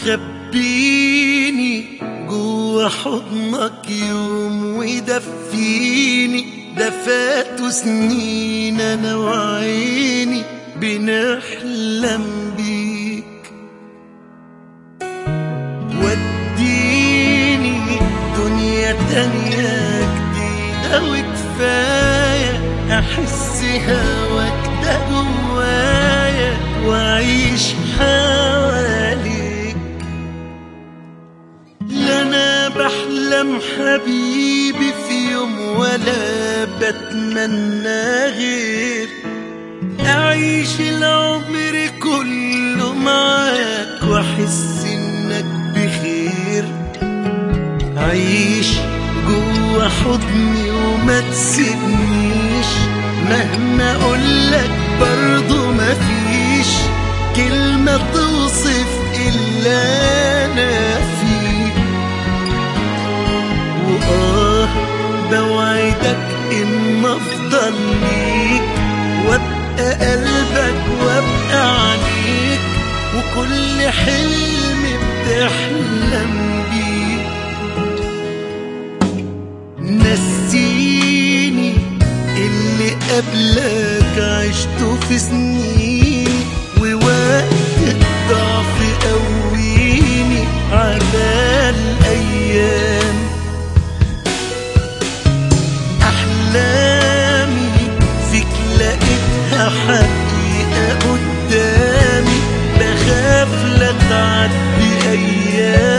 خبيني جوا حضنك يوم ودفيني ده فاتوا سنين انا وعيني بنحلم بيك وديني دنيا تانية جديدة وكفاية أحس هواك ده جوايا وأعيش حواليك لا أنا بحلم حبيبي في يوم ولا بتمنى غير أعيش العمر كله معاك وأحس إنك بخير عيش جوا حضني وما تسيبنيش مهما أقولك برضو مفيش كلمة توصف إلا أنا فيك وآه بوعدك إن أفضل ليك وابقى قلبك وابقى عليك وكل حلم بتحلم بيه نسيني اللي قبلك عشته في سنين ووقت الضعف قويني على الأيام أحلامي فيك لقيتها حقيقة قدامي بخاف لا تعدي أيام